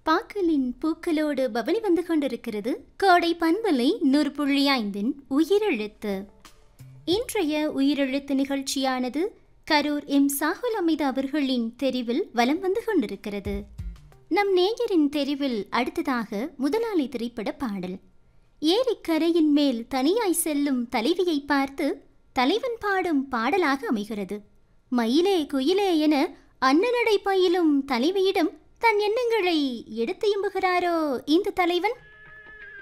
பாக்களின் பூக்களோடு பவனி வந்து கொண்டிருக்கிறது கோடை பண்பலை நூறு புள்ளி ஐந்தின் உயிரெழுத்து இன்றைய உயிரெழுத்து நிகழ்ச்சியானது கரூர் எம் சாகுல் அமித் அவர்களின் தெரிவில் வலம் வந்து கொண்டிருக்கிறது நம் நேயரின் தெரிவில் அடுத்ததாக முதலாளி திரைப்பட பாடல் ஏரிக்கரையின் மேல் தனியாய் செல்லும் தலைவியை பார்த்து தலைவன் பாடும் பாடலாக அமைகிறது மயிலே குயிலே என அன்னநடை பயிலும் தலைவியிடம் தன் எண்ணங்களை எடுத்து எம்புகிறாரோ இந்த தலைவன்